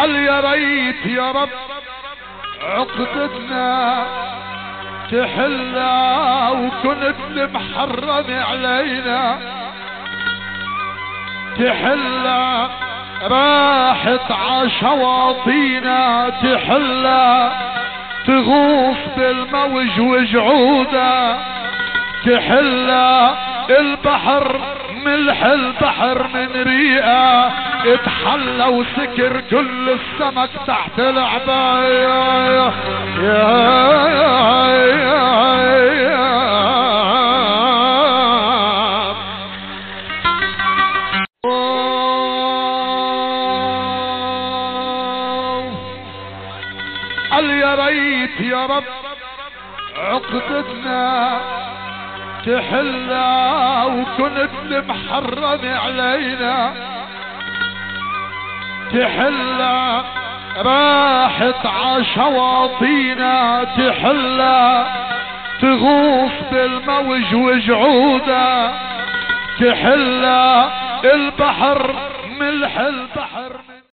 قال يا ريت يا رب عقدتنا تحلى وكنت المحرم علينا تحلى راحت عشواطينا تحلى تغوص بالموج وجعوده تحلى البحر ملح البحر من ريقه اتحلى وسكر كل السمك تحت العباية يا يا قال يا ريت يا رب عقدتنا تحلى وكنت المحرم علينا تحلى راحت عشواطينا تحلى تغوص بالموج وجعوده تحلى البحر ملح البحر